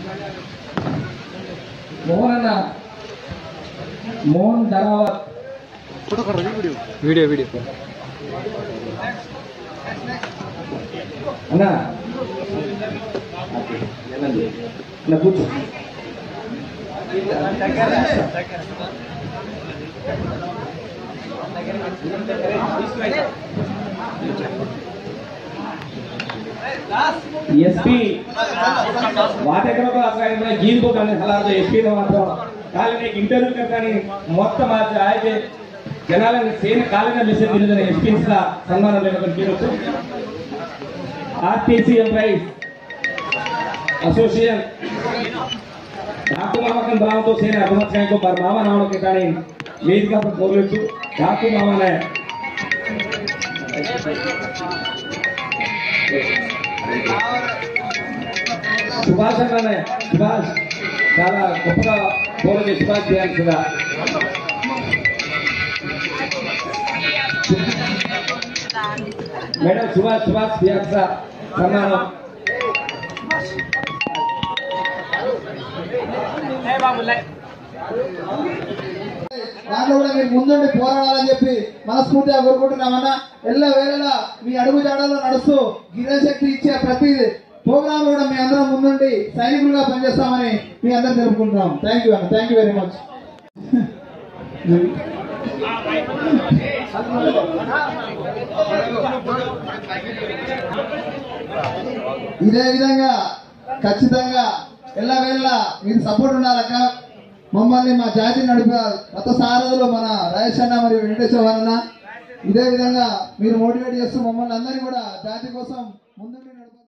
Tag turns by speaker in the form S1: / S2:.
S1: మోహన్ అన్న Mohan Dharavath
S2: video video
S1: అన్నా వెళ్ళండి. ఇలా కూర్చో एसपी వాటెక్కడో అక్కడ జీన్కో కానీ సలహాతో ఎస్పీని మాత్రం కాలని ఇంటర్వ్యూ కానీ మొత్తం అయితే జనాలను సేన కాలిన మెసేజ్ తెలియదని ఎస్పీన్స్ లా సన్మానం లేకపోతే తీరొచ్చు ఆర్టీసీ ఎంప్లాయీస్ అసోసియేషన్ డాకు మామకం భావంతో సేన అభిమత్సరానికి మరి మామ నామకి కానీ వేదిక पर కోరలేదు డాకు మామనే సుభాష్ అన్ననే సుభాష్ చాలా గొప్పగా పోలకి సుభాష్ చేయాల్సిందా మేడం సుభాష్ సుభాష్ చేయాల్సిన సన్మానం
S3: దాంట్లో కూడా మీరు ముందుండి పోరాడాలని చెప్పి మనస్ఫూర్తిగా కోరుకుంటున్నామన్నా ఎల్ల వేళలా మీ అడుగు జాడలో నడుస్తూ గిరిజన శక్తి ఇచ్చే ప్రతి ప్రోగ్రామ్ కూడా మీ అందరం ముందుండి సైనికులుగా పనిచేస్తామని మీ అందరం తెలుపుకుంటున్నాం థ్యాంక్ యూ అన్న థ్యాంక్ యూ వెరీ మచ్ ఇదే విధంగా ఖచ్చితంగా ఎల్ల వేళ మీరు సపోర్ట్ ఉండాలక్క మమ్మల్ని మా జాతి నడిపే కొత్త సారథులు మన రాజేష్ అన్న మరియు వెంకటేశ్వర అన్న ఇదే విధంగా మీరు మోటివేట్ చేస్తూ మమ్మల్ని అందరినీ కూడా జాతి కోసం ముందుండి